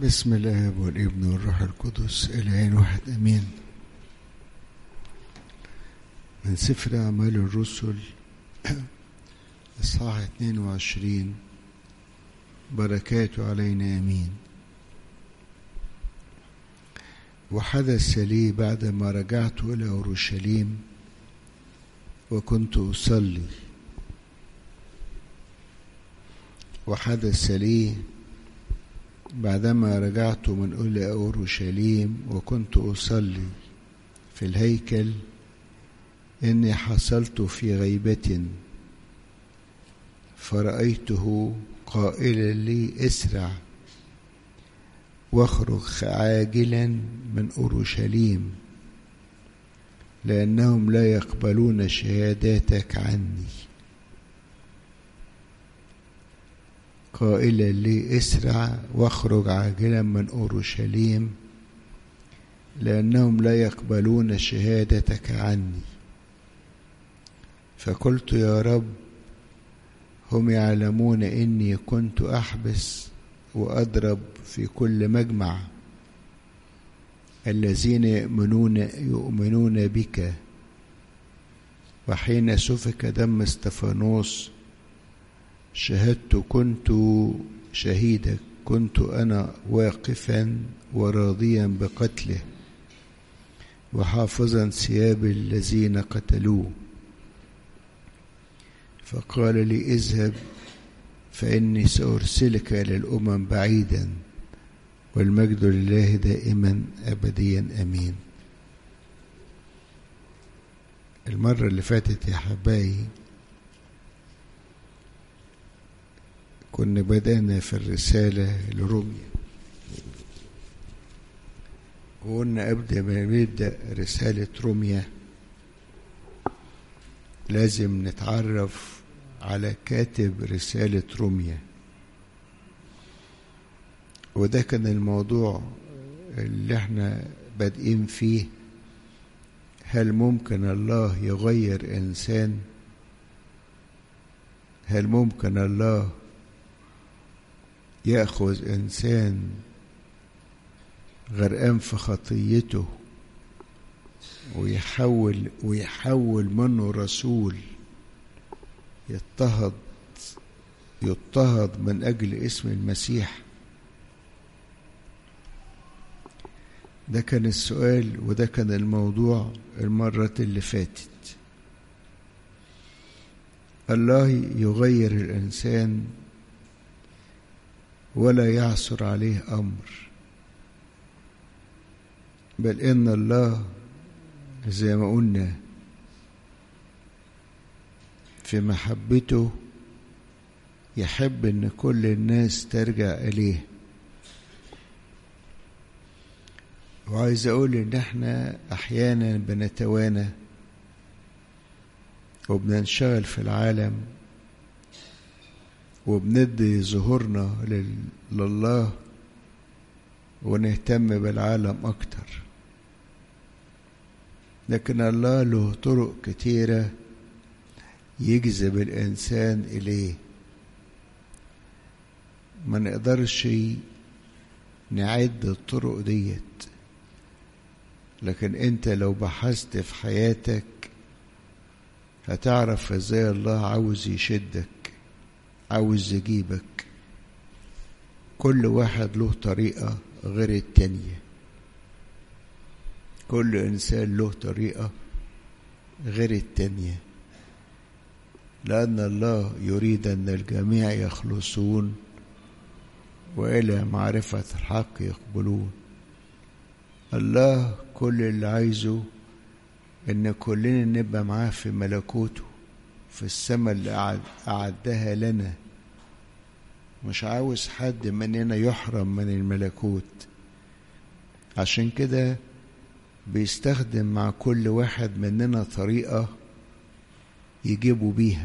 بسم الله والابن والروح القدس الهين واحد امين من سفر اعمال الرسل اصحاح 22 بركاته علينا امين وحدث لي بعدما رجعت الى اورشليم وكنت اصلي وحدث لي بعدما رجعت من إلى أورشليم وكنت أصلي في الهيكل إني حصلت في غيبة فرأيته قائلا لي اسرع واخرج عاجلا من أورشليم لأنهم لا يقبلون شهاداتك عني قائلا لي اسرع واخرج عاجلا من اورشليم لانهم لا يقبلون شهادتك عني فقلت يا رب هم يعلمون اني كنت احبس واضرب في كل مجمع الذين يؤمنون يؤمنون بك وحين سفك دم استفانوس شهدت كنت شهيدا كنت انا واقفا وراضيا بقتله وحافظا ثياب الذين قتلوه فقال لي اذهب فاني سارسلك الى الامم بعيدا والمجد لله دائما ابديا امين المره اللي فاتت يا حبايبي كنا بدأنا في الرسالة لروميا وقلنا قبل ما نبدأ رسالة روميا لازم نتعرف على كاتب رسالة روميا وده كان الموضوع اللي احنا بادئين فيه هل ممكن الله يغير إنسان هل ممكن الله ياخذ انسان غرقان في خطيته ويحول ويحول منه رسول يضطهد يضطهد من اجل اسم المسيح ده كان السؤال وده كان الموضوع المرة اللي فاتت الله يغير الإنسان ولا يعثر عليه امر بل ان الله زي ما قلنا في محبته يحب ان كل الناس ترجع اليه وعايز اقول ان احنا احيانا بنتوانى وبننشغل في العالم وبندي ظهورنا لله ونهتم بالعالم أكتر لكن الله له طرق كتيرة يجذب الإنسان إليه ما نقدرش نعد الطرق ديت لكن انت لو بحثت في حياتك هتعرف ازاي الله عاوز يشدك عاوز يجيبك كل واحد له طريقة غير التانية كل إنسان له طريقة غير التانية لأن الله يريد أن الجميع يخلصون وإلى معرفة الحق يقبلون الله كل اللي عايزه إن كلنا نبقى معاه في ملكوته في السماء اللي أعدها لنا مش عاوز حد مننا يحرم من الملكوت عشان كده بيستخدم مع كل واحد مننا طريقة يجيبوا بيها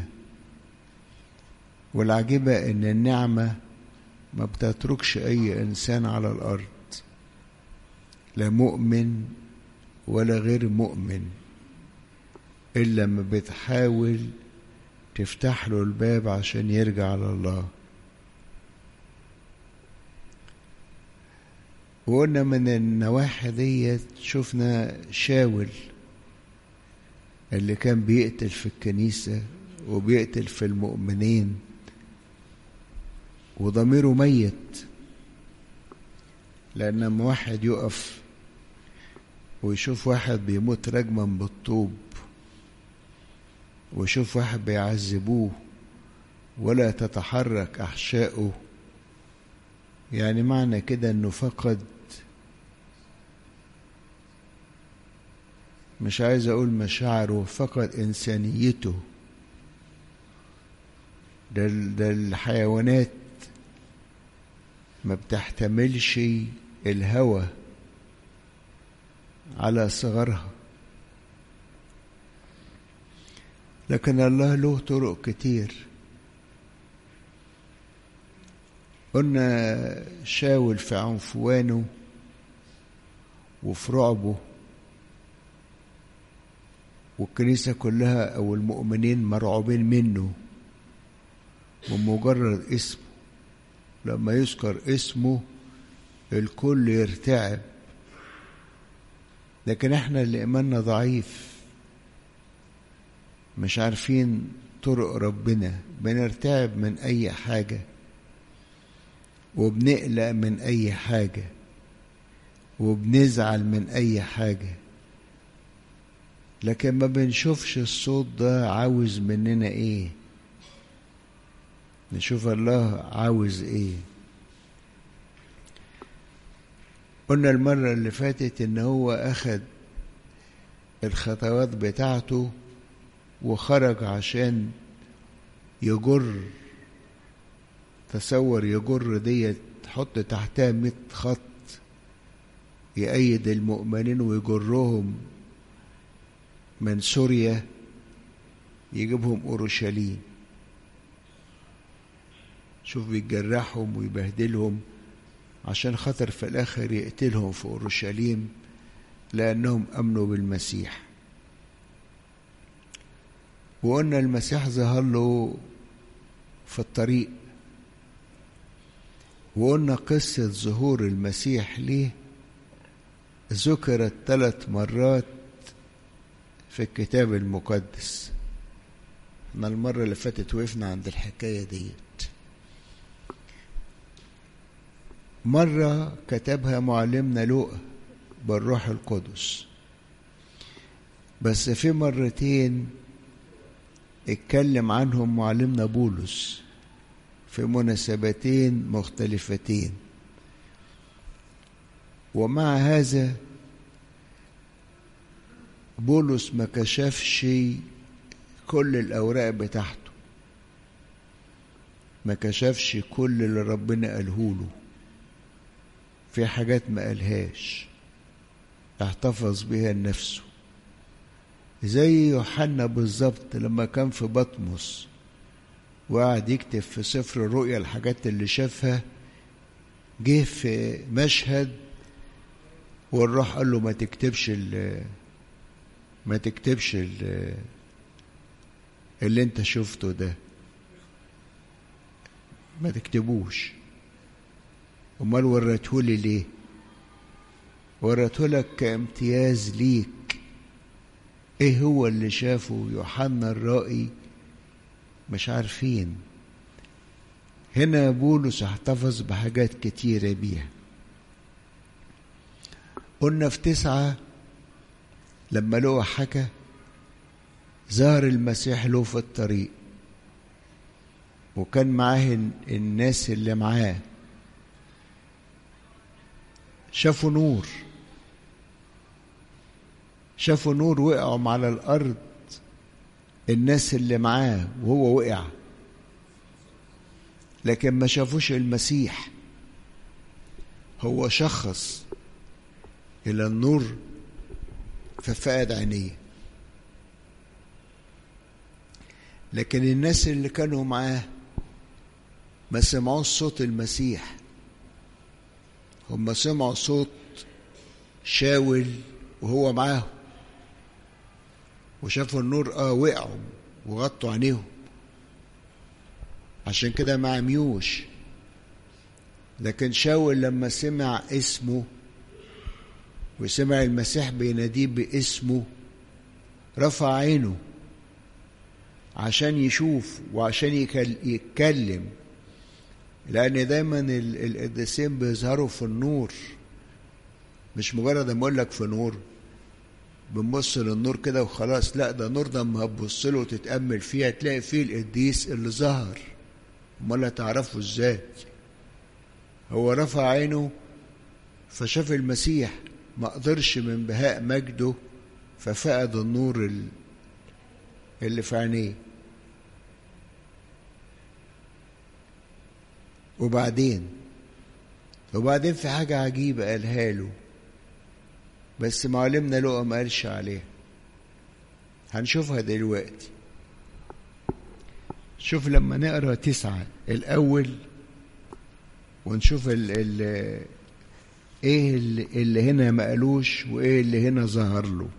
والعجيبة إن النعمة ما بتتركش أي إنسان على الأرض لا مؤمن ولا غير مؤمن إلا لما بتحاول تفتح له الباب عشان يرجع لله وقلنا من النواحي ديت شفنا شاول اللي كان بيقتل في الكنيسة وبيقتل في المؤمنين وضميره ميت لأن لما واحد يقف ويشوف واحد بيموت رجما بالطوب ويشوف واحد بيعذبوه ولا تتحرك أحشائه يعني معنى كده انه فقد مش عايز اقول مشاعره فقد انسانيته ده ده الحيوانات ما بتحتملش الهوى على صغرها لكن الله له طرق كتير قلنا شاول في عنفوانه وفي رعبه والكنيسة كلها أو المؤمنين مرعوبين منه بمجرد اسمه لما يذكر اسمه الكل يرتعب لكن احنا اللي ايماننا ضعيف مش عارفين طرق ربنا بنرتعب من اي حاجه وبنقلق من اي حاجه وبنزعل من اي حاجه لكن ما بنشوفش الصوت ده عاوز مننا ايه نشوف الله عاوز ايه قلنا المرة اللي فاتت ان هو اخد الخطوات بتاعته وخرج عشان يجر تصور يجر ديت تحط تحتها مئة خط يأيد المؤمنين ويجرهم من سوريا يجيبهم أورشليم شوف بيجرحهم ويبهدلهم عشان خاطر في الآخر يقتلهم في أورشليم لأنهم أمنوا بالمسيح وقلنا المسيح ظهر له في الطريق وقلنا قصة ظهور المسيح ليه ذكرت ثلاث مرات في الكتاب المقدس احنا المرة اللي فاتت وقفنا عند الحكاية ديت مرة كتبها معلمنا لوقا بالروح القدس بس في مرتين اتكلم عنهم معلمنا بولس في مناسبتين مختلفتين ومع هذا بولس ما كشفش كل الأوراق بتاعته ما كشفش كل اللي ربنا قاله له في حاجات ما قالهاش احتفظ بها لنفسه زي يوحنا بالظبط لما كان في بطمس وقعد يكتب في سفر الرؤيا الحاجات اللي شافها جه في مشهد والروح قال له ما تكتبش ما تكتبش اللي انت شفته ده ما تكتبوش امال وريتهولي ليه وريتهولك كامتياز ليك ايه هو اللي شافه يوحنا الرائي مش عارفين هنا بولس احتفظ بحاجات كتيرة بيها قلنا في تسعة لما لقوا حكى ظهر المسيح له في الطريق وكان معاه الناس اللي معاه شافوا نور شافوا نور وقعوا على الأرض الناس اللي معاه وهو وقع لكن ما شافوش المسيح هو شخص إلى النور ففقد عينيه لكن الناس اللي كانوا معاه ما سمعوش صوت المسيح هم سمعوا صوت شاول وهو معاهم وشافوا النور اه وقعوا وغطوا عينيهم عشان كده ما عميوش لكن شاول لما سمع اسمه وسمع المسيح بيناديه باسمه رفع عينه عشان يشوف وعشان يتكلم لأن دايما القديسين بيظهروا في النور مش مجرد ما أقول لك في نور بنبص للنور كده وخلاص لا ده نور ده اما هتبص له وتتأمل فيه هتلاقي فيه القديس اللي ظهر امال هتعرفه ازاي هو رفع عينه فشاف المسيح ما قدرش من بهاء مجده ففقد النور اللي في عينيه وبعدين وبعدين في حاجة عجيبة قالها له بس معلمنا لقى ما قالش عليها هنشوفها دلوقتي شوف لما نقرا تسعة الأول ونشوف ال ال ايه اللي, اللي هنا ما قالوش وايه اللي هنا ظهر له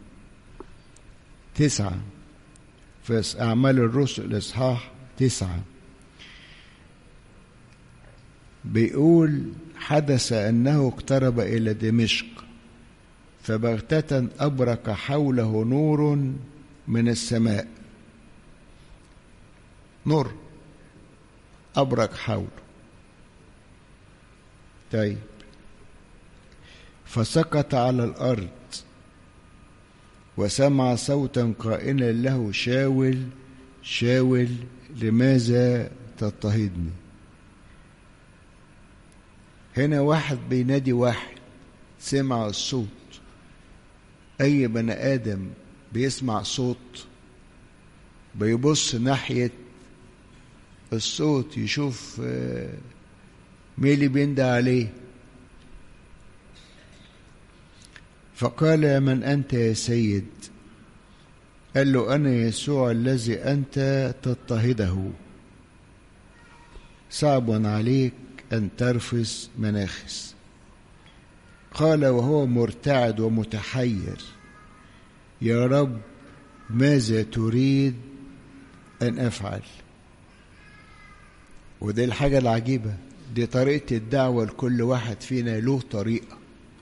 تسعة في أعمال الرسل إصحاح تسعة بيقول حدث أنه اقترب إلى دمشق فبغتة أبرق حوله نور من السماء نور أبرق حوله طيب فسقط على الأرض وسمع صوتا قائلا له شاول شاول لماذا تضطهدني هنا واحد بينادي واحد سمع الصوت اي بني ادم بيسمع صوت بيبص ناحيه الصوت يشوف مين اللي بيندى عليه فقال من انت يا سيد قال له انا يسوع الذي انت تضطهده صعب عليك ان ترفس مناخس قال وهو مرتعد ومتحير يا رب ماذا تريد ان افعل ودي الحاجه العجيبه دي طريقه الدعوه لكل واحد فينا له طريقه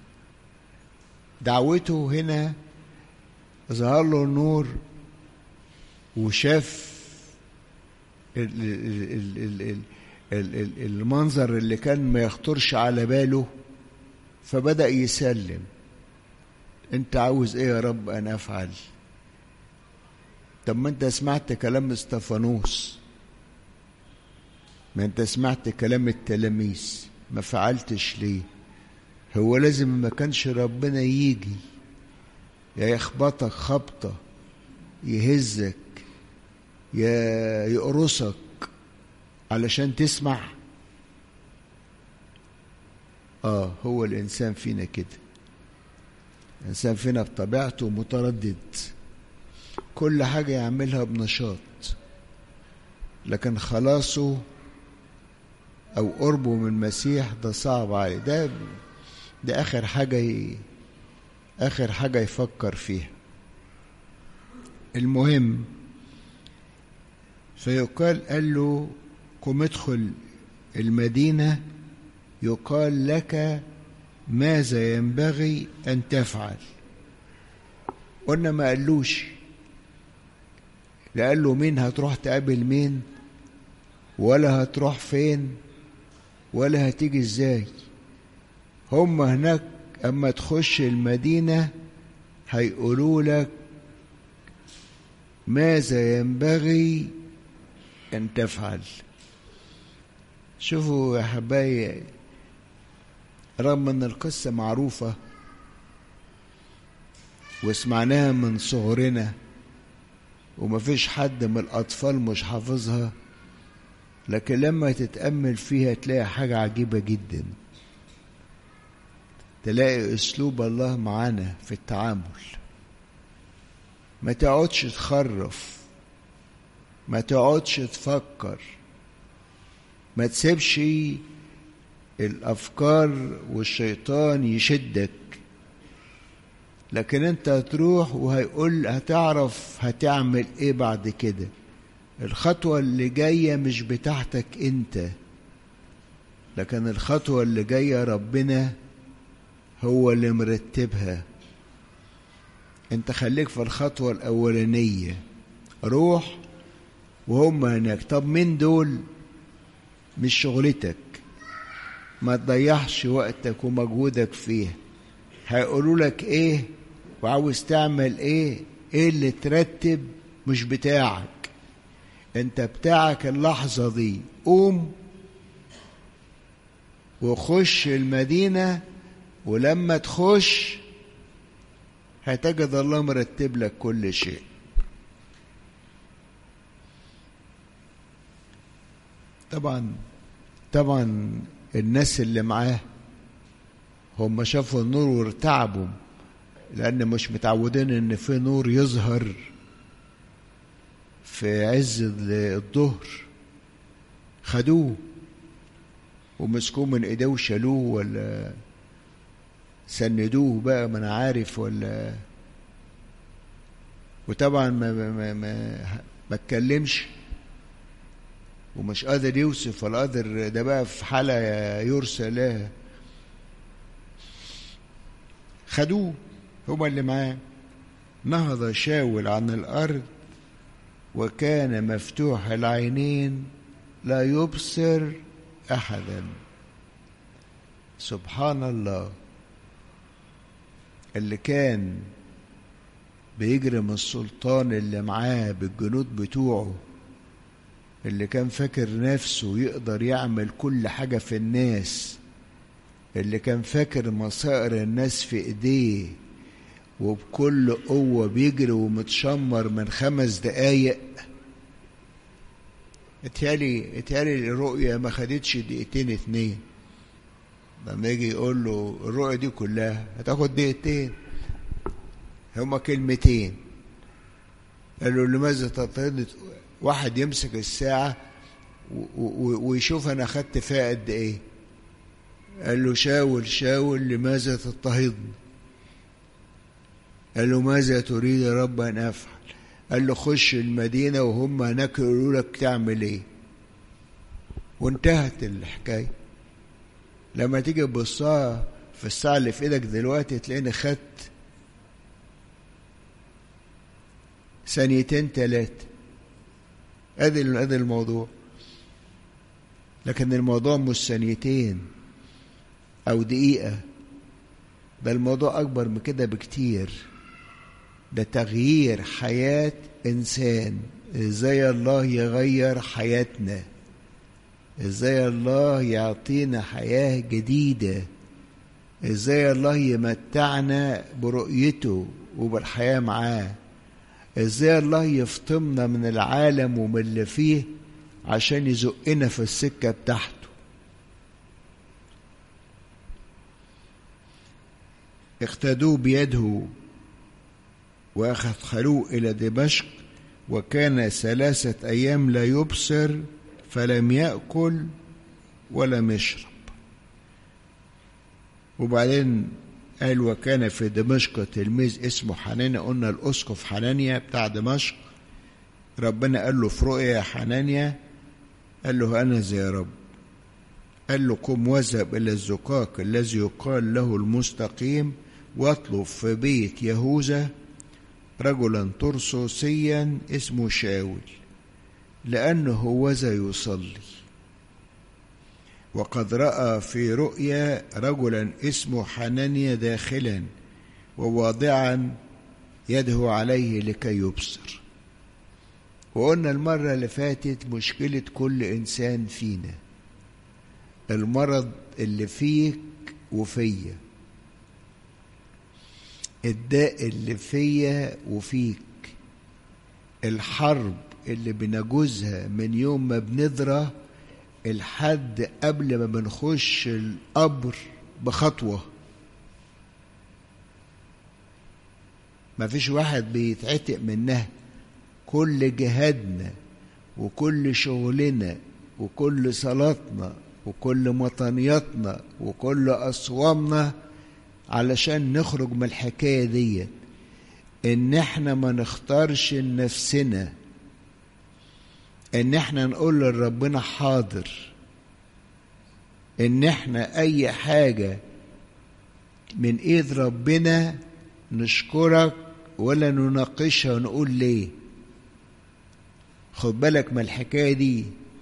دعوته هنا ظهر له النور وشاف المنظر اللي كان ما يخطرش على باله فبدأ يسلم انت عاوز ايه يا رب انا افعل طب ما انت سمعت كلام استفانوس ما انت سمعت كلام التلاميذ ما فعلتش ليه هو لازم ما كانش ربنا يجي يا يخبطك خبطة يهزك يا يقرصك علشان تسمع اه هو الانسان فينا كده الانسان فينا بطبيعته متردد كل حاجه يعملها بنشاط لكن خلاصه او قربه من المسيح ده صعب عليه ده ده اخر حاجه ي... اخر حاجه يفكر فيها المهم فيقال قال له قم ادخل المدينه يقال لك ماذا ينبغي ان تفعل قلنا ما قالوش لا قال له مين هتروح تقابل مين ولا هتروح فين ولا هتيجي ازاي هم هناك اما تخش المدينه هيقولوا لك ماذا ينبغي ان تفعل شوفوا يا حبايبي رغم ان القصه معروفه وسمعناها من صغرنا ومفيش حد من الاطفال مش حافظها لكن لما تتامل فيها تلاقي حاجه عجيبه جدا تلاقي اسلوب الله معانا في التعامل ما تقعدش تخرف ما تقعدش تفكر ما تسيبش الافكار والشيطان يشدك لكن انت هتروح وهيقول هتعرف هتعمل ايه بعد كده الخطوة اللي جاية مش بتاعتك انت لكن الخطوة اللي جاية ربنا هو اللي مرتبها انت خليك في الخطوة الأولانية روح وهم هناك طب مين دول مش شغلتك ما تضيعش وقتك ومجهودك فيها هيقولوا لك ايه وعاوز تعمل ايه ايه اللي ترتب مش بتاعك انت بتاعك اللحظة دي قوم وخش المدينة ولما تخش هتجد الله مرتب لك كل شيء طبعا طبعا الناس اللي معاه هم شافوا النور وارتعبوا لأن مش متعودين إن في نور يظهر في عز الظهر خدوه ومسكوه من ايديه وشالوه ولا سندوه بقى ما انا عارف ولا وطبعا ما ما ما, ما, ما اتكلمش ومش قادر يوصف ولا قادر ده بقى في حالة يرسى لها خدوه هما اللي معاه نهض شاول عن الأرض وكان مفتوح العينين لا يبصر أحدا سبحان الله اللي كان بيجري من السلطان اللي معاه بالجنود بتوعه اللي كان فاكر نفسه يقدر يعمل كل حاجة في الناس اللي كان فاكر مصائر الناس في ايديه وبكل قوة بيجري ومتشمر من خمس دقايق اتهالي اتهالي الرؤية ما خدتش دقيقتين اتنين لما يجي يقول له الرؤية دي كلها هتاخد دقيقتين هما كلمتين قال له لماذا تضطهد واحد يمسك الساعة ويشوف أنا خدت فيها قد إيه قال له شاول شاول لماذا تضطهدني قال له ماذا تريد يا رب أن أفعل قال له خش المدينة وهم هناك يقولوا لك تعمل إيه وانتهت الحكاية لما تيجي تبصها في الساعة اللي في إيدك دلوقتي تلاقيني خدت ثانيتين تلاتة ادي ادي الموضوع لكن الموضوع مش ثانيتين او دقيقة ده الموضوع اكبر من كده بكتير ده تغيير حياة انسان ازاي الله يغير حياتنا ازاي الله يعطينا حياة جديدة ازاي الله يمتعنا برؤيته وبالحياة معاه ازاي الله يفطمنا من العالم ومن اللي فيه عشان يزقنا في السكة بتاعته اقتدوه بيده واخذ خلوه الى دمشق وكان ثلاثة ايام لا يبصر فلم يأكل ولم يشرب وبعدين قال وكان في دمشق تلميذ اسمه حنانيا قلنا الاسقف حنانيا بتاع دمشق ربنا قال له في رؤيا يا حنانيا قال له انا زي يا رب قال له قم واذهب الى الزقاق الذي يقال له المستقيم واطلب في بيت يهوذا رجلا ترسوسيا اسمه شاول لانه هوذا يصلي وقد راى في رؤيا رجلا اسمه حنانيا داخلا وواضعا يده عليه لكي يبصر وقلنا المره اللي فاتت مشكله كل انسان فينا المرض اللي فيك وفيا الداء اللي فيا وفيك الحرب اللي بنجوزها من يوم ما بنذرى الحد قبل ما بنخش القبر بخطوة ما فيش واحد بيتعتق منها كل جهادنا وكل شغلنا وكل صلاتنا وكل مطنياتنا وكل أصوامنا علشان نخرج من الحكاية دي إن إحنا ما نختارش لنفسنا إن إحنا نقول لربنا حاضر إن إحنا أي حاجة من ايد ربنا نشكرك ولا نناقشها ونقول ليه خد بالك من الحكايه دي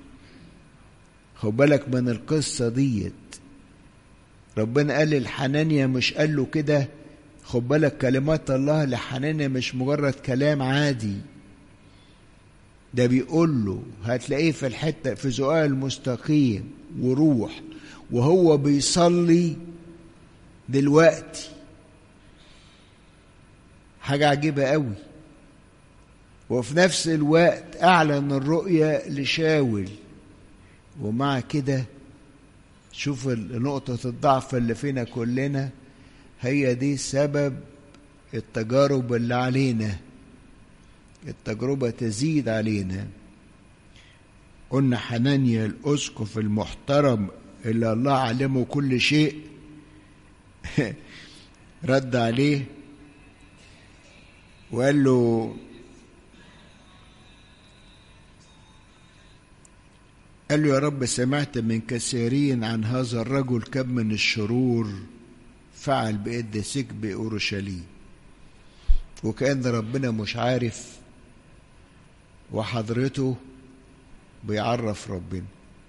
خد بالك من القصه ديت ربنا قال للحنانيا مش قال له كده خد بالك كلمات الله لحنانيا مش مجرد كلام عادي ده بيقول له هتلاقيه في الحته في سؤال مستقيم وروح وهو بيصلي دلوقتي حاجة عجيبة قوي وفي نفس الوقت أعلن الرؤية لشاول ومع كده شوف نقطة الضعف اللي فينا كلنا هي دي سبب التجارب اللي علينا التجربة تزيد علينا قلنا حنانيا الأسقف المحترم اللي الله علمه كل شيء رد عليه وقال له قال له يا رب سمعت من كثيرين عن هذا الرجل كم من الشرور فعل بقدسك بأورشليم وكأن ربنا مش عارف وحضرته بيعرف ربنا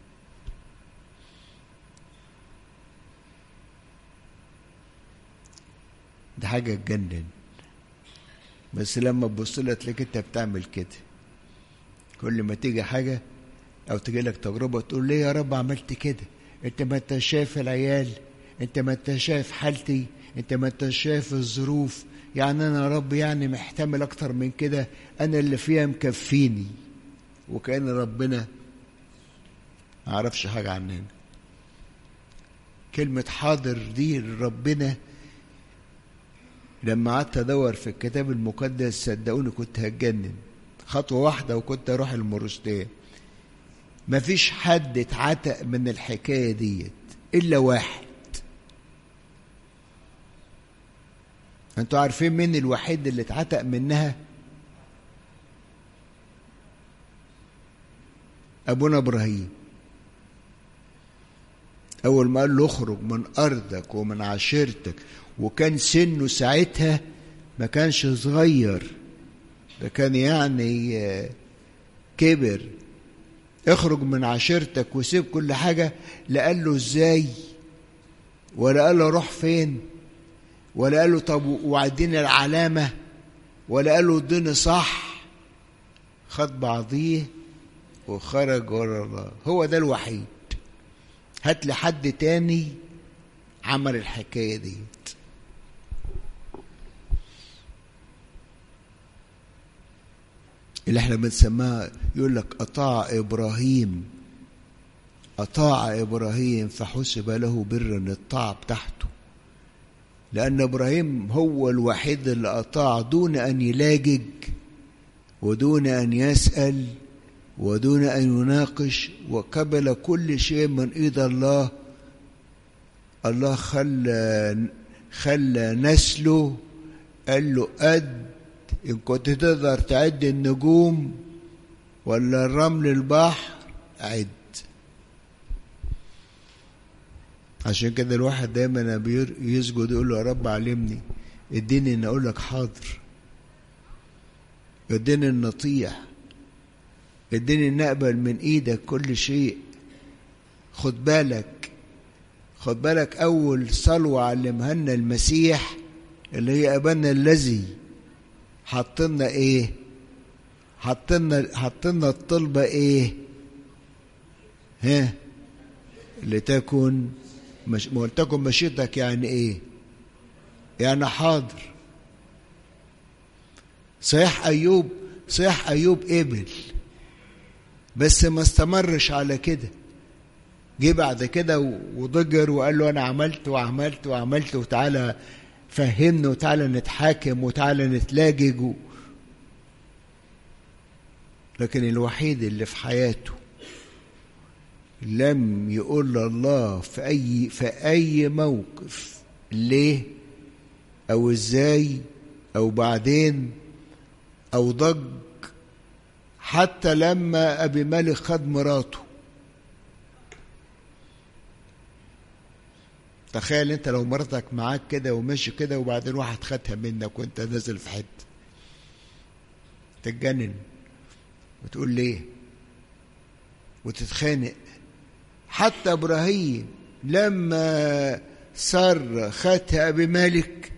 ده حاجة تجنن بس لما تبص لها تلاقيك انت بتعمل كده كل ما تيجي حاجة أو تجي لك تجربة تقول ليه يا رب عملت كده انت ما انت شايف العيال انت ما انت شايف حالتي انت ما انت شايف الظروف يعني انا يا رب يعني محتمل اكتر من كده انا اللي فيها مكفيني وكأن ربنا ما عرفش حاجة عننا كلمة حاضر دي ربنا لما قعدت ادور في الكتاب المقدس صدقوني كنت هتجنن خطوة واحدة وكنت اروح المرشدية مفيش حد اتعتق من الحكاية ديت إلا واحد انتوا عارفين مين الوحيد اللي اتعتق منها ابونا ابراهيم اول ما قال له اخرج من ارضك ومن عشيرتك وكان سنه ساعتها ما كانش صغير ده كان يعني كبر اخرج من عشيرتك وسيب كل حاجة لا قال له ازاي ولا قال له روح فين ولا قال له طب وعديني العلامة ولا قال له اديني صح خد بعضيه وخرج ورا الله هو ده الوحيد هات لي حد تاني عمل الحكاية دي اللي احنا بنسميها يقول لك أطاع إبراهيم أطاع إبراهيم فحسب له برا الطاعة بتاعته لأن إبراهيم هو الوحيد اللي أطاع دون أن يلاجج ودون أن يسأل ودون أن يناقش وقبل كل شيء من إيد الله الله خلى خلى نسله قال له قد إن كنت تقدر تعد النجوم ولا الرمل البحر عد عشان كده الواحد دايما يسجد يقول له يا رب علمني اديني ان اقول لك حاضر اديني ان اطيع اديني ان اقبل من ايدك كل شيء خد بالك خد بالك اول صلوه علمها لنا المسيح اللي هي ابانا الذي حطلنا ايه حطلنا حطلنا الطلبه ايه ها لتكن مش تكن مشيتك يعني ايه يعني حاضر صحيح ايوب صحيح ايوب قبل بس ما استمرش على كده جه بعد كده وضجر وقال له انا عملت وعملت وعملت وتعالى فهمنا وتعالى نتحاكم وتعالى نتلاجج و... لكن الوحيد اللي في حياته لم يقول لله في اي في اي موقف ليه او ازاي او بعدين او ضج حتى لما ابي مالك خد مراته تخيل انت لو مرتك معاك كده وماشي كده وبعدين واحد خدها منك وانت نازل في حته تتجنن وتقول ليه وتتخانق حتى ابراهيم لما سر خدها ابي مالك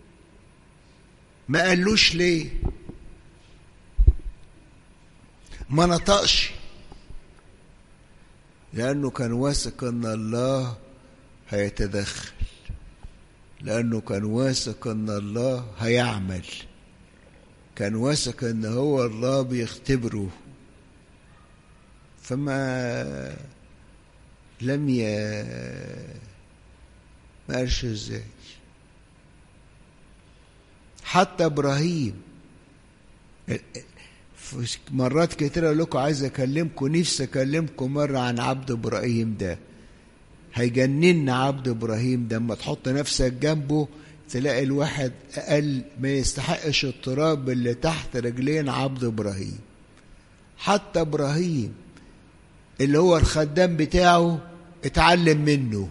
ما قالوش ليه ما نطقش لانه كان واثق ان الله هيتدخل لانه كان واثق ان الله هيعمل كان واثق ان هو الله بيختبره فما لم ي ما قالش ازاي حتى ابراهيم في مرات كتير اقول لكم عايز اكلمكم نفسي اكلمكم مره عن عبد ابراهيم ده هيجننا عبد ابراهيم ده اما تحط نفسك جنبه تلاقي الواحد اقل ما يستحقش التراب اللي تحت رجلين عبد ابراهيم حتى ابراهيم اللي هو الخدام بتاعه اتعلم منه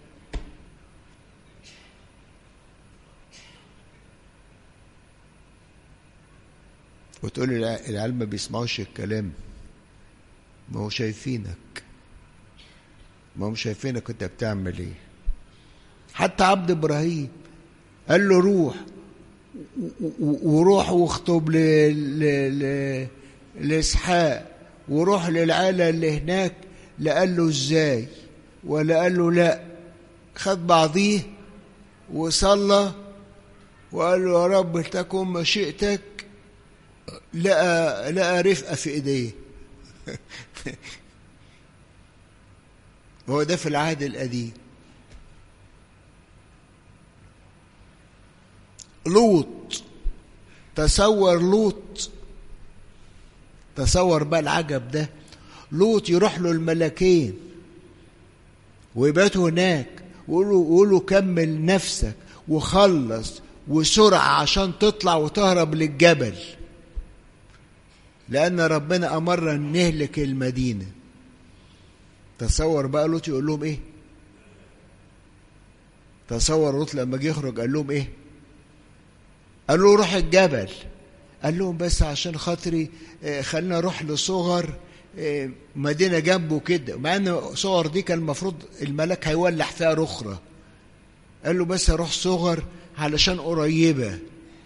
وتقول لي العيال ما بيسمعوش الكلام ما هو شايفينك ما هم شايفينك انت بتعمل ايه حتى عبد ابراهيم قال له روح وروح واخطب ل... ل... ل... لاسحاق وروح للعيله اللي هناك لا قال له ازاي ولا قال له لا خد بعضيه وصلى وقال له يا رب تكن مشيئتك لقى لقى رفقه في ايديه هو ده في العهد القديم لوط تصور لوط تصور بقى العجب ده لوط يروح له الملكين ويباتوا هناك ويقولوا يقولوا كمل نفسك وخلص وسرعة عشان تطلع وتهرب للجبل لأن ربنا أمرنا نهلك المدينة تصور بقى لوط يقول لهم إيه تصور لوط لما جه يخرج قال لهم إيه قال له روح الجبل قال لهم بس عشان خاطري خلينا نروح لصغر مدينة جنبه كده مع ان صغر دي كان المفروض الملك هيولع فيها رخرة قال له بس اروح صغر علشان قريبة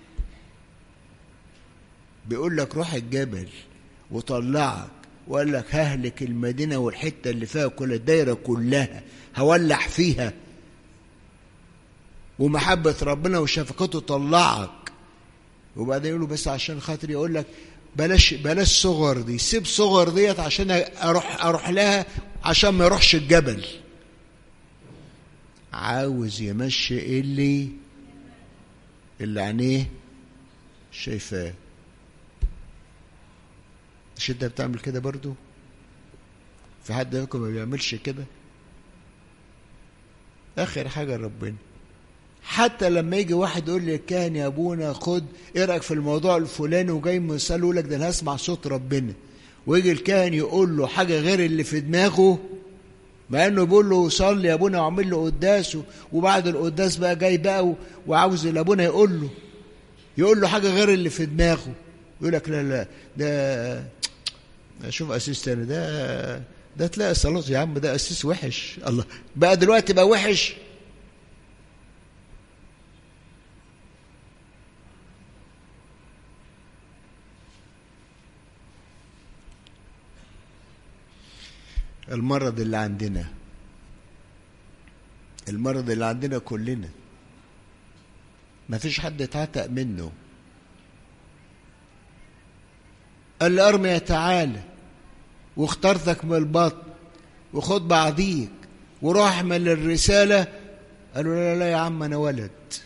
بيقول لك روح الجبل وطلعك وقال لك ههلك المدينة والحتة اللي فيها كل الدايرة كلها هولع فيها ومحبة ربنا وشفقته طلعك وبعدين يقول له بس عشان خاطري يقول لك بلاش بلاش صغر دي سيب صغر ديت عشان اروح اروح لها عشان ما يروحش الجبل عاوز يمشي اللي اللي عينيه شايفاه مش انت بتعمل كده برضو في حد منكم ما بيعملش كده اخر حاجه ربنا حتى لما يجي واحد يقول لي الكاهن يا ابونا خد ايه رايك في الموضوع الفلاني وجاي مثال يقول لك ده انا هسمع صوت ربنا ويجي الكاهن يقول له حاجه غير اللي في دماغه مع انه بيقول له صلي يا ابونا واعمل له قداس وبعد القداس بقى جاي بقى وعاوز الابونا يقول له يقول له حاجه غير اللي في دماغه يقول لك لا لا ده شوف اسيس تاني ده ده تلاقي صلاه يا عم ده اسيس وحش الله بقى دلوقتي بقى وحش المرض اللي عندنا المرض اللي عندنا كلنا ما فيش حد اتعتق منه قال لي ارمي تعالى واخترتك من البطن وخد بعضيك وروح احمل الرساله قالوا لا لا لا يا عم انا ولد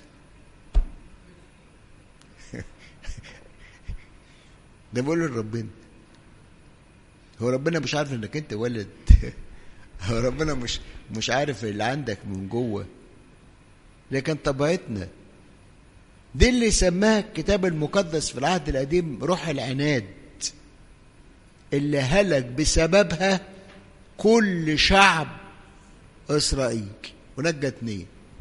ده بيقول لربنا هو ربنا مش عارف انك انت ولد هو ربنا مش مش عارف اللي عندك من جوه لكن طبيعتنا دي اللي سماها الكتاب المقدس في العهد القديم روح العناد اللي هلك بسببها كل شعب اسرائيل ونجى اتنين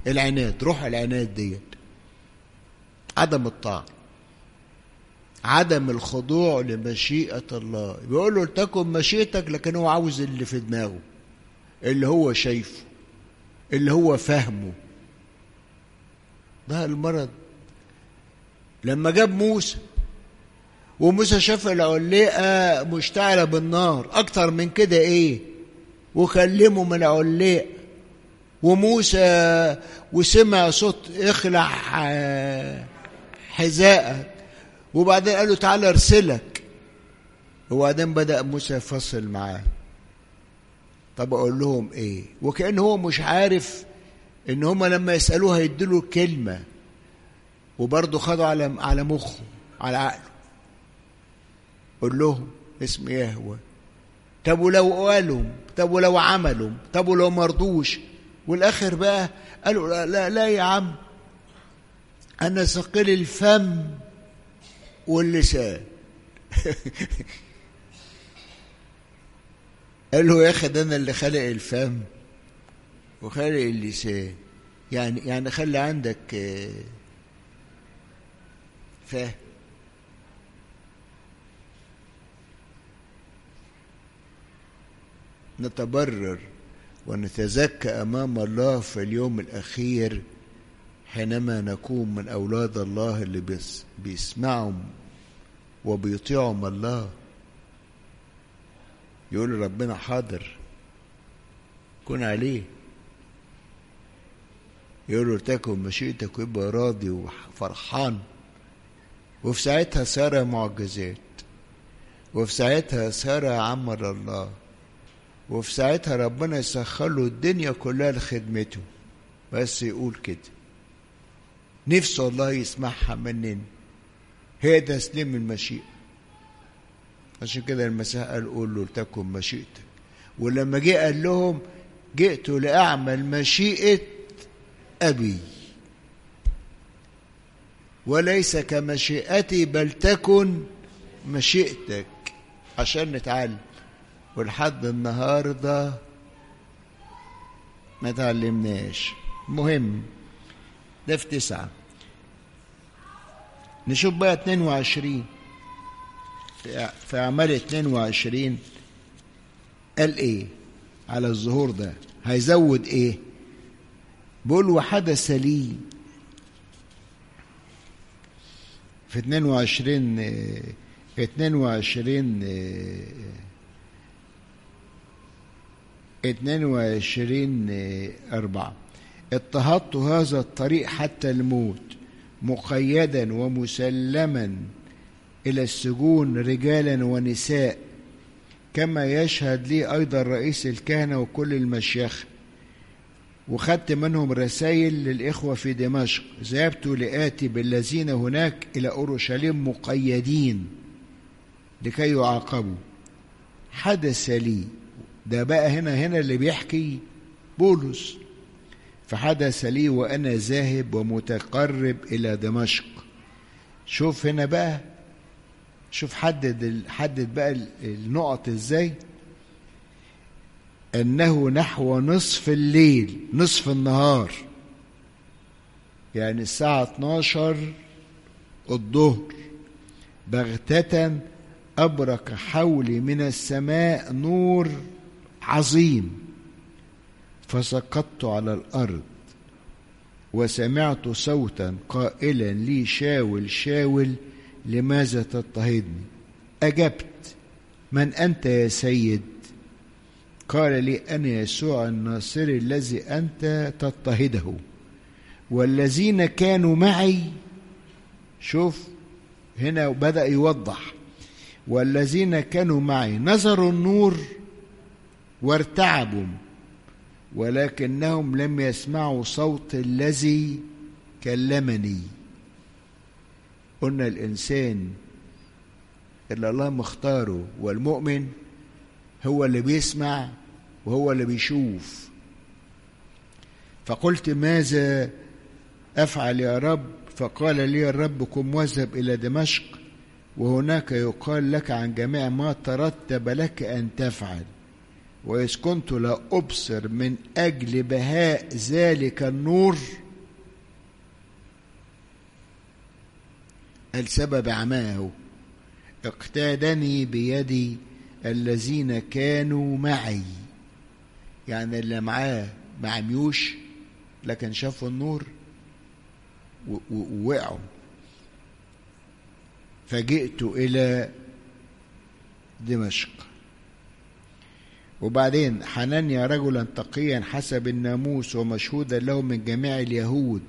العناد روح العناد ديت عدم الطاعة عدم الخضوع لمشيئة الله بيقول له تكن مشيئتك لكن هو عاوز اللي في دماغه اللي هو شايفه اللي هو فاهمه ده المرض لما جاب موسى وموسى شاف العليقة مشتعلة بالنار أكتر من كده إيه وكلمه من العليقة وموسى وسمع صوت اخلع حذائك وبعدين قال له تعالى ارسلك وبعدين بدأ موسى يفصل معاه طب أقول لهم إيه وكأن هو مش عارف إن هما لما يسألوه هيديله الكلمة وبرضه خدوا على على مخه على عقله قول لهم اسم يهوى طب ولو قالوا طب ولو عملوا طب ولو مرضوش والاخر بقى قالوا لا لا, لا يا عم انا ثقيل الفم واللسان قال له يا اخي ده انا اللي خلق الفم وخلق اللسان يعني يعني خلي عندك فاهم نتبرر ونتزكى امام الله في اليوم الاخير حينما نكون من اولاد الله اللي بيس بيسمعهم وبيطيعهم الله يقول ربنا حاضر كن عليه يقول له تكن مشيئتك ويبقى راضي وفرحان وفي ساعتها سارة معجزات وفي ساعتها سارة عمر الله وفي ساعتها ربنا يسخر له الدنيا كلها لخدمته بس يقول كده نفسه الله يسمعها مننا هي تسليم المشيئة عشان كده المسيح قال قول له تكن مشيئتك ولما جه قال لهم جئت لأعمل مشيئة أبي وليس كمشيئتي بل تكن مشيئتك عشان نتعلم ولحد النهارده ما تعلمناش مهم ده في تسعة نشوف بقى 22 في أعمال 22 قال إيه على الظهور ده هيزود إيه بيقول وحدث لي في 22 22 22 أربعة اضطهدت هذا الطريق حتى الموت مقيدا ومسلما إلى السجون رجالا ونساء كما يشهد لي أيضا رئيس الكهنة وكل المشيخة وخدت منهم رسائل للإخوة في دمشق ذهبت لآتي بالذين هناك إلى أورشليم مقيدين لكي يعاقبوا حدث لي ده بقى هنا هنا اللي بيحكي بولس فحدث لي وأنا ذاهب ومتقرب إلى دمشق شوف هنا بقى شوف حدد حدد بقى النقط ازاي انه نحو نصف الليل نصف النهار يعني الساعة 12 الظهر بغتة أبرك حولي من السماء نور عظيم فسقطت على الأرض وسمعت صوتا قائلا لي شاول شاول لماذا تضطهدني أجبت من أنت يا سيد قال لي أنا يسوع الناصري الذي أنت تضطهده والذين كانوا معي شوف هنا بدأ يوضح والذين كانوا معي نظروا النور وارتعبوا ولكنهم لم يسمعوا صوت الذي كلمني قلنا الإنسان اللي الله مختاره والمؤمن هو اللي بيسمع وهو اللي بيشوف فقلت ماذا أفعل يا رب فقال لي الرب قم واذهب إلى دمشق وهناك يقال لك عن جميع ما ترتب لك أن تفعل وإذ كنت لا أبصر من أجل بهاء ذلك النور السبب عماه اقتادني بيدي الذين كانوا معي يعني اللي معاه ما عميوش لكن شافوا النور ووقعوا فجئت إلى دمشق وبعدين حنانيا رجلا تقيا حسب الناموس ومشهودا له من جميع اليهود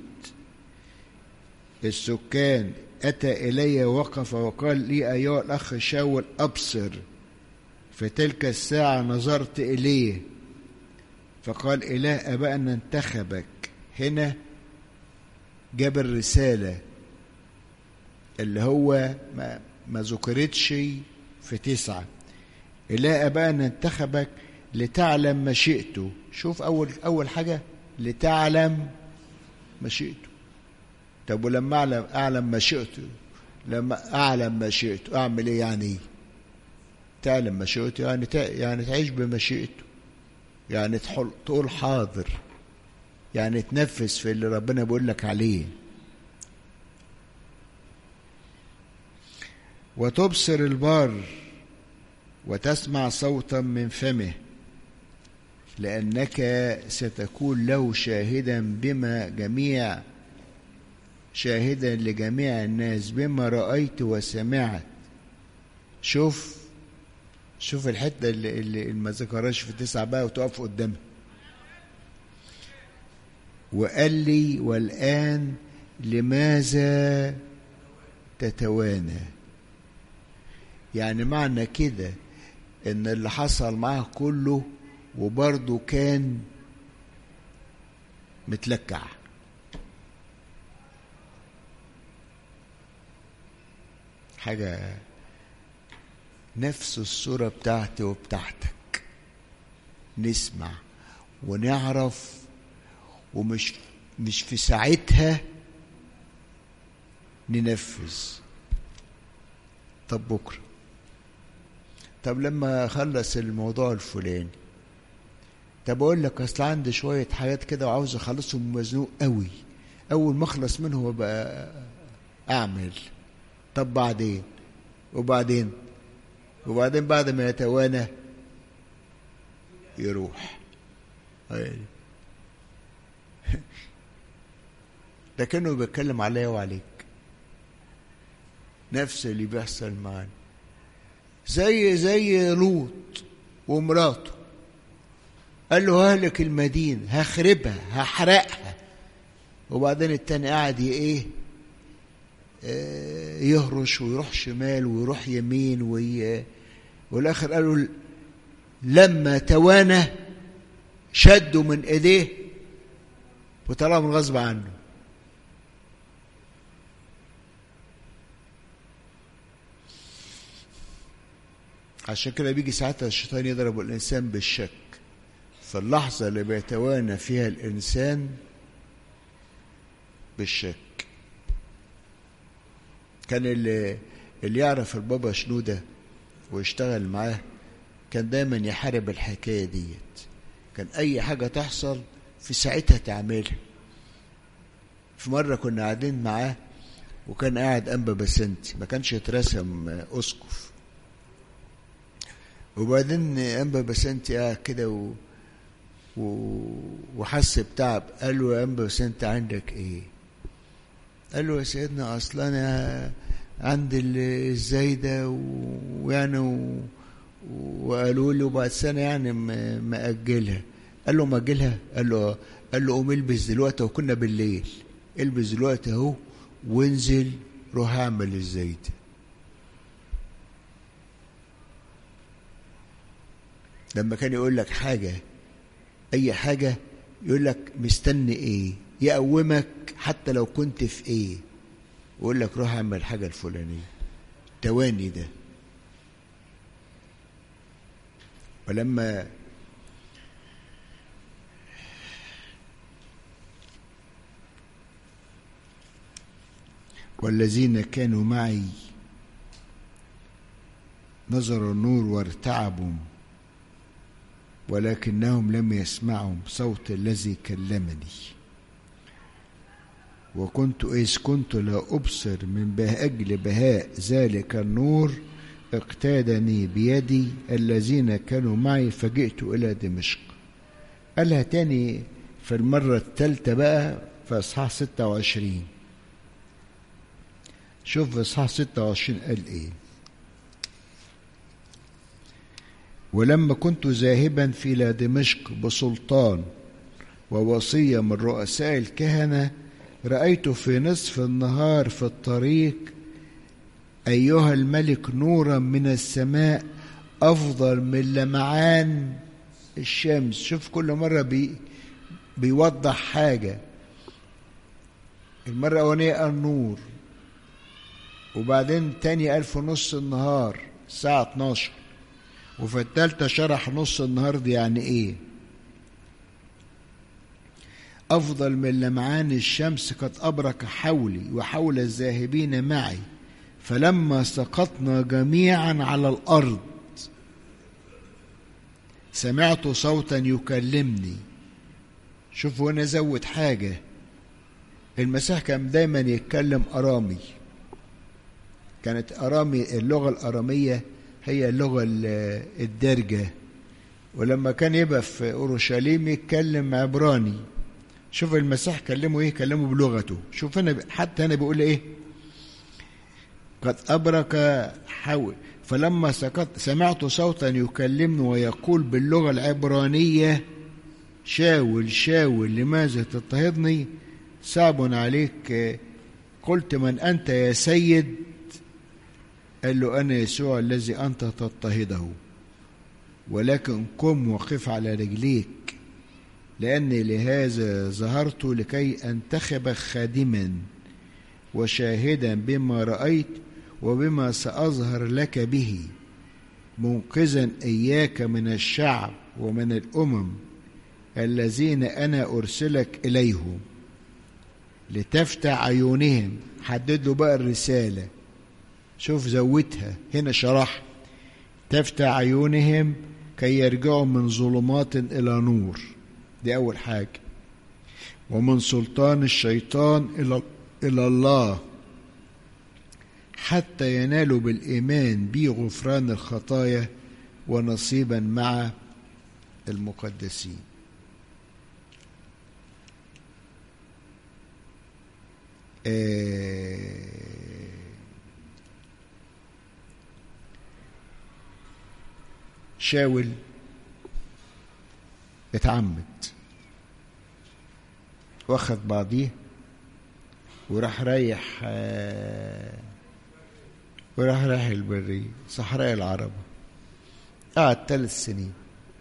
السكان أتى إلي وقف وقال لي أيها الأخ شاول أبصر في تلك الساعة نظرت إليه فقال إله أبائنا انتخبك هنا جاب الرسالة اللي هو ما, ما ذكرتش في تسعة إله أبائنا انتخبك لتعلم مشيئته شوف أول أول حاجة لتعلم مشيئته طب ولما أعلم أعلم مشيئته لما أعلم مشيئته أعمل إيه يعني تعلم مشيئته يعني يعني تعيش بمشيئته يعني تقول حاضر يعني تنفذ في اللي ربنا بيقول لك عليه وتبصر البار وتسمع صوتا من فمه لأنك ستكون له شاهدا بما جميع شاهدا لجميع الناس بما رأيت وسمعت شوف شوف الحتة اللي, اللي ما ذكرهاش في تسعة بقى وتقف قدامها وقال لي والآن لماذا تتوانى يعني معنى كده ان اللي حصل معاه كله وبرضه كان متلكع حاجة نفس الصورة بتاعتي وبتاعتك نسمع ونعرف ومش مش في ساعتها ننفذ طب بكره طب لما اخلص الموضوع الفلاني طب اقول لك اصل عندي شويه حاجات كده وعاوز اخلصهم مزنوق قوي اول ما اخلص منهم ابقى اعمل طب بعدين وبعدين وبعدين بعد ما يتوانى يروح ده كانه بيتكلم عليا وعليك نفس اللي بيحصل معانا زي زي لوط ومراته قال له ههلك المدينة هخربها هحرقها وبعدين التاني قاعد ايه آه يهرش ويروح شمال ويروح يمين وي... والاخر قالوا لما توانى شدوا من ايديه وطلعوا من غصب عنه عشان كده بيجي ساعتها الشيطان يضرب الانسان بالشك في اللحظه اللي بيتوانى فيها الانسان بالشك كان اللي اللي يعرف البابا شنودة ويشتغل معاه كان دايما يحارب الحكايه ديت كان اي حاجه تحصل في ساعتها تعملها في مره كنا قاعدين معاه وكان قاعد انبا بسنتي ما كانش يترسم اسقف وبعدين انبا بسنتي قاعد كده و... و... وحس بتعب قال له يا انبا بسنتي عندك ايه قال له يا سيدنا اصل انا عندي الزايده ويعني و... وقالوا لي وبعد سنه يعني مأجلها قال له مأجلها قال له قال له قوم البس دلوقتي وكنا بالليل البس دلوقتي اهو وانزل روح اعمل الزايده لما كان يقول لك حاجة أي حاجة يقول لك مستني إيه يقومك حتى لو كنت في إيه ويقول لك روح اعمل الحاجة الفلانية تواني ده ولما والذين كانوا معي نظروا النور وارتعبوا ولكنهم لم يسمعوا صوت الذي كلمني وكنت إذ كنت لا أبصر من به أجل بهاء ذلك النور اقتادني بيدي الذين كانوا معي فجئت إلى دمشق قالها تاني في المرة الثالثة بقى في إصحاح 26 شوف في إصحاح 26 قال إيه ولما كنت ذاهبا في إلى دمشق بسلطان ووصية من رؤساء الكهنة رأيت في نصف النهار في الطريق أيها الملك نورا من السماء أفضل من لمعان الشمس شوف كل مرة بي بيوضح حاجة المرة الأولانية النور وبعدين تاني قال في نص النهار الساعة 12 وفي التالتة شرح نص النهار دي يعني ايه أفضل من لمعان الشمس قد أبرك حولي وحول الذاهبين معي فلما سقطنا جميعا على الأرض سمعت صوتا يكلمني شوفوا هنا زود حاجة المسيح كان دايما يتكلم أرامي كانت أرامي اللغة الأرامية هي اللغة الدارجة ولما كان يبقى في أورشليم يتكلم عبراني شوف المسيح كلمه ايه كلمه بلغته شوف هنا حتى هنا بيقول ايه قد أبرك حول فلما سقط سمعت صوتا يكلمني ويقول باللغة العبرانية شاول شاول لماذا تضطهدني صعب عليك قلت من أنت يا سيد قال له أنا يسوع الذي أنت تضطهده ولكن قم وقف على رجليك لأني لهذا ظهرت لكي أنتخب خادما وشاهدا بما رأيت وبما سأظهر لك به منقذا إياك من الشعب ومن الأمم الذين أنا أرسلك إليهم لتفتح عيونهم حدد له بقى الرسالة شوف زودها هنا شرح تفتح عيونهم كي يرجعوا من ظلمات إلى نور دي أول حاجة ومن سلطان الشيطان إلى إلى الله حتى ينالوا بالإيمان بي غفران الخطايا ونصيبا مع المقدسين شاول اتعمد واخد بعضيه وراح رايح وراح رايح البرية صحراء العرب قعد ثلاث سنين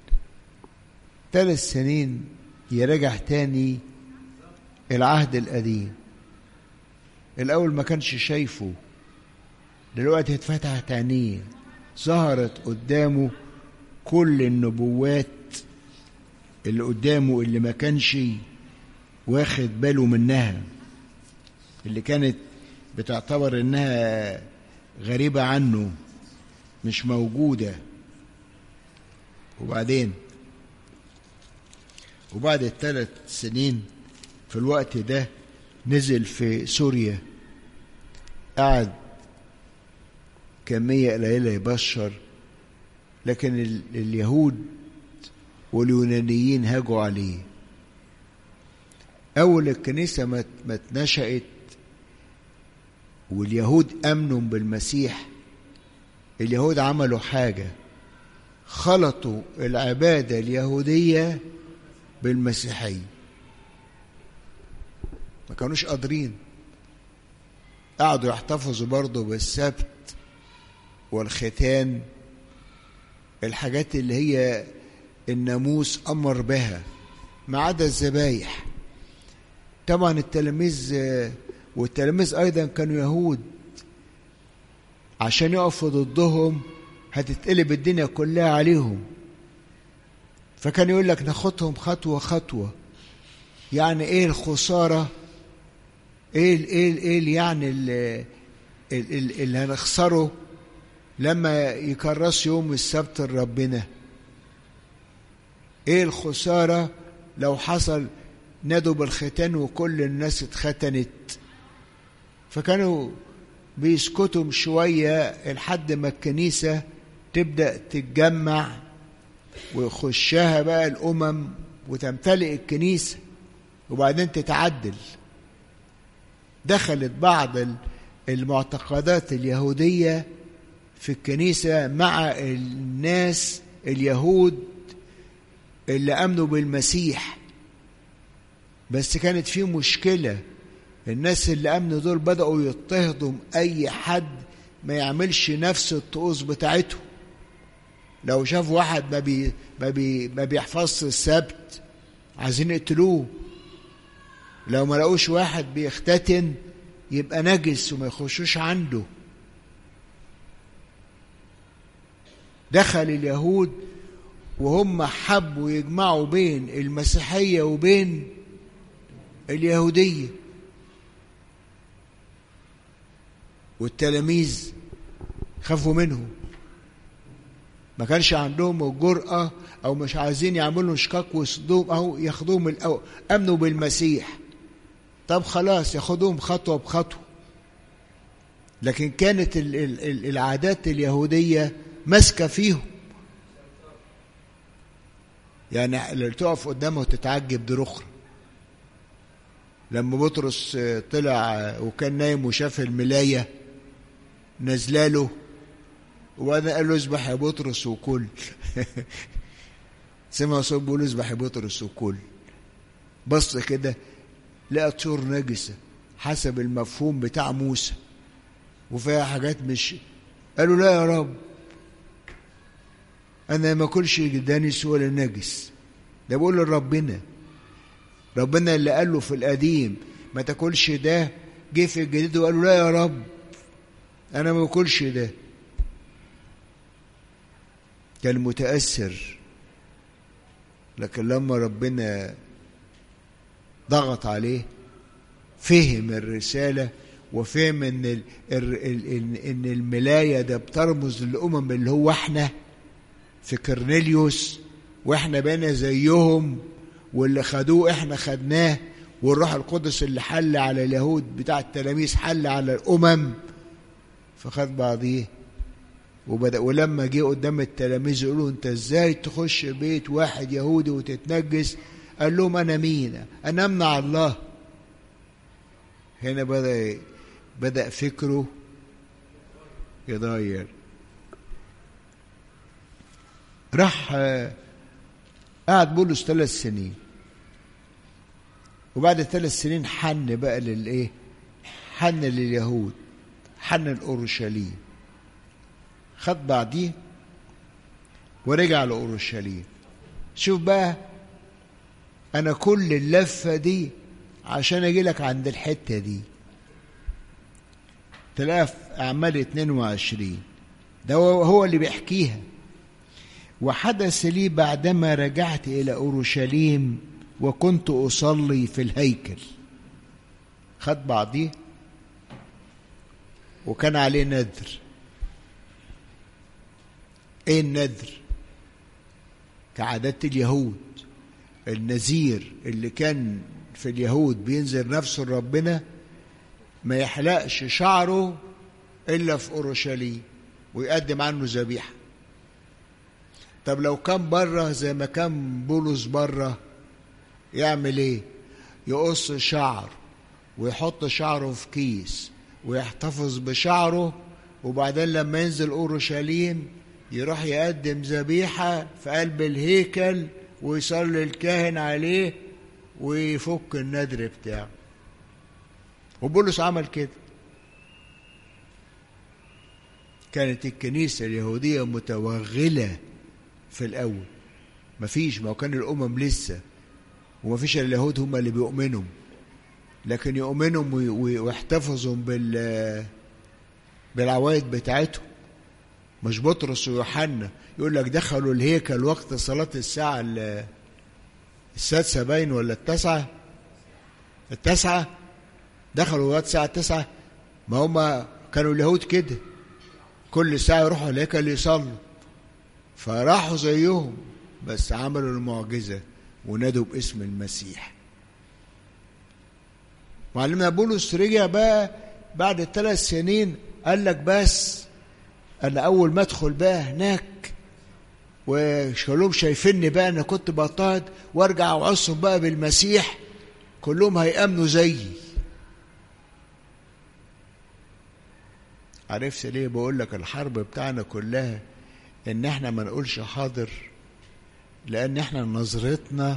ثلاث سنين يرجع تاني العهد القديم الأول ما كانش شايفه دلوقتي اتفتحت عينيه ظهرت قدامه كل النبوات اللي قدامه اللي ما كانش واخد باله منها اللي كانت بتعتبر انها غريبة عنه مش موجودة وبعدين وبعد الثلاث سنين في الوقت ده نزل في سوريا قعد كمية قليلة يبشر لكن اليهود واليونانيين هاجوا عليه أول الكنيسة ما اتنشأت واليهود أمنوا بالمسيح اليهود عملوا حاجة خلطوا العبادة اليهودية بالمسيحية ما كانوش قادرين قعدوا يحتفظوا برضه بالسبت والختان الحاجات اللي هي الناموس أمر بها ما عدا الذبايح طبعا التلاميذ والتلاميذ أيضا كانوا يهود عشان يقفوا ضدهم هتتقلب الدنيا كلها عليهم فكان يقول لك ناخدهم خطوة خطوة يعني ايه الخسارة ايه ال ايه ال ايه ال يعني اللي, اللي هنخسره لما يكرس يوم السبت لربنا ايه الخسارة لو حصل نادوا بالختان وكل الناس اتختنت فكانوا بيسكتوا شوية لحد ما الكنيسة تبدأ تتجمع ويخشها بقى الأمم وتمتلئ الكنيسة وبعدين تتعدل دخلت بعض المعتقدات اليهودية في الكنيسة مع الناس اليهود اللي أمنوا بالمسيح بس كانت في مشكلة الناس اللي أمنوا دول بدأوا يضطهدوا أي حد ما يعملش نفس الطقوس بتاعته لو شاف واحد ما بي ما بي ما بيحفظش السبت عايزين يقتلوه لو ما لقوش واحد بيختتن يبقى نجس وما يخشوش عنده دخل اليهود وهم حبوا يجمعوا بين المسيحية وبين اليهودية والتلاميذ خافوا منهم ما كانش عندهم الجرأة أو مش عايزين يعملوا شكاك ويصدوهم أو ياخدوهم الأول أمنوا بالمسيح طب خلاص ياخدوهم خطوة بخطوة لكن كانت ال ال العادات اليهودية ماسكة فيهم يعني اللي تقف قدامه وتتعجب دي أخرى لما بطرس طلع وكان نايم وشاف الملاية نزلاله وبعدين قال له اذبح يا بطرس وكل سمع صوت بيقول اذبح يا بطرس وكل بص كده لقى طيور نجسة حسب المفهوم بتاع موسى وفيها حاجات مش قالوا لا يا رب انا ما اكلش دانس ولا نجس ده بقول لربنا ربنا اللي قال له في القديم ما تاكلش ده جه في الجديد وقال له لا يا رب انا ما باكلش ده كان متاثر لكن لما ربنا ضغط عليه فهم الرساله وفهم ان ال ال ان الملايه ده بترمز للامم اللي هو احنا في كرنيليوس واحنا بقينا زيهم واللي خدوه احنا خدناه والروح القدس اللي حل على اليهود بتاع التلاميذ حل على الامم فخد بعضيه وبدأ ولما جه قدام التلاميذ يقولوا انت ازاي تخش بيت واحد يهودي وتتنجس قال لهم انا مين انا امنع الله هنا بدأ بدأ فكره يتغير راح قعد بولس ثلاث سنين وبعد ثلاث سنين حن بقى للايه حن لليهود حن الاورشليم خد بعديه ورجع لاورشليم شوف بقى انا كل اللفه دي عشان اجي لك عند الحته دي تلاقيها في اعمال 22 ده هو اللي بيحكيها وحدث لي بعدما رجعت الى اورشليم وكنت اصلي في الهيكل خد بعضيه وكان عليه نذر ايه النذر كعادات اليهود النذير اللي كان في اليهود بينزل نفسه لربنا ما يحلقش شعره الا في اورشليم ويقدم عنه ذبيحه طب لو كان بره زي ما كان بولس بره يعمل ايه يقص شعر ويحط شعره في كيس ويحتفظ بشعره وبعدين لما ينزل اورشليم يروح يقدم ذبيحه في قلب الهيكل ويصلي الكاهن عليه ويفك النذر بتاعه وبولس عمل كده كانت الكنيسة اليهودية متوغلة في الأول مفيش ما هو كان الأمم لسه ومفيش اليهود هم اللي بيؤمنوا لكن يؤمنوا ويحتفظوا بال بالعوايد بتاعتهم مش بطرس ويوحنا يقول لك دخلوا الهيكل وقت صلاة الساعة السادسة باين ولا التاسعة التاسعة دخلوا وقت الساعة التاسعة ما هم كانوا اليهود كده كل ساعة يروحوا الهيكل يصلوا فراحوا زيهم بس عملوا المعجزة ونادوا باسم المسيح معلمنا بولس رجع بقى بعد الثلاث سنين قال لك بس انا اول ما ادخل بقى هناك وكلهم شايفيني بقى انا كنت بضطهد وارجع اوعظهم بقى بالمسيح كلهم هيامنوا زيي عرفت ليه بقول لك الحرب بتاعنا كلها ان احنا ما نقولش حاضر لان احنا نظرتنا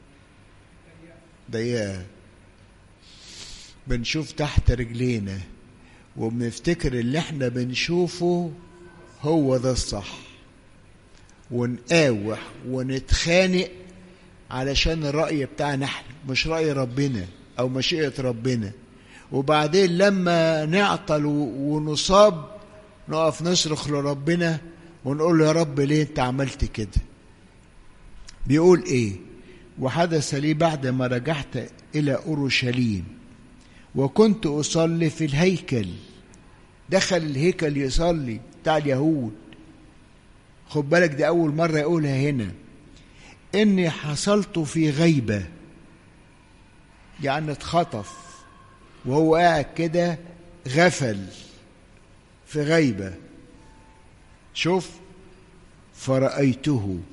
ضيقه بنشوف تحت رجلينا وبنفتكر اللي احنا بنشوفه هو ده الصح ونقاوح ونتخانق علشان الرأي بتاعنا احنا مش رأي ربنا أو مشيئة ربنا وبعدين لما نعطل ونصاب نقف نصرخ لربنا ونقول له يا رب ليه انت عملت كده بيقول ايه وحدث لي بعد ما رجعت إلى أورشليم وكنت أصلي في الهيكل دخل الهيكل يصلي بتاع اليهود خد بالك دي أول مرة يقولها هنا إني حصلت في غيبة يعني اتخطف وهو قاعد كده غفل في غيبة شوف فرأيته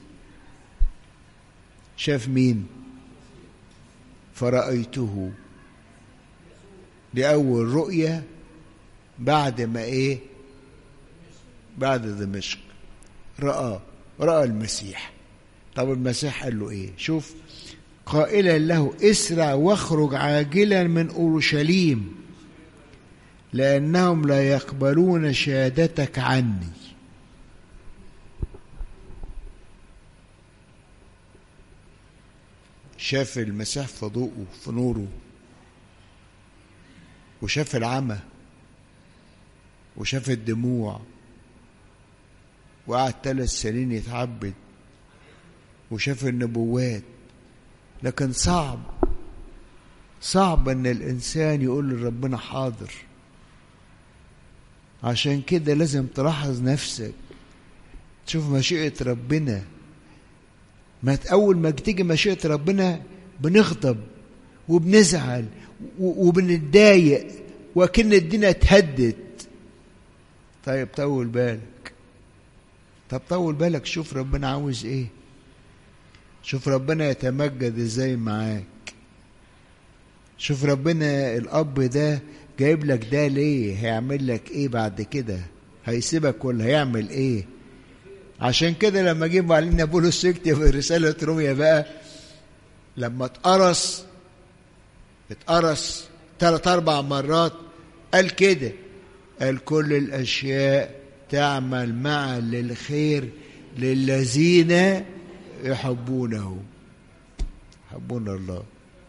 شاف مين فرأيته دي أول رؤية بعد ما إيه بعد دمشق رأى رأى المسيح طب المسيح قال له إيه شوف قائلا له اسرع واخرج عاجلا من أورشليم لأنهم لا يقبلون شهادتك عني شاف المسيح في ضوءه في نوره وشاف العمى وشاف الدموع وقعد ثلاث سنين يتعبد وشاف النبوات لكن صعب صعب ان الانسان يقول لربنا حاضر عشان كده لازم تلاحظ نفسك تشوف مشيئة ربنا ما أول ما تيجي مشيئة ربنا بنغضب وبنزعل وبنتضايق وكأن الدنيا اتهدت طيب طول بالك طب طول بالك شوف ربنا عاوز ايه شوف ربنا يتمجد ازاي معاك شوف ربنا الاب ده جايب لك ده ليه هيعمل لك ايه بعد كده هيسيبك ولا هيعمل ايه عشان كده لما جه معلمنا بولس يكتب في رسالة روميا بقى لما اتقرص اتقرص ثلاث أربع مرات قال كده قال كل الأشياء تعمل معا للخير للذين يحبونه يحبون الله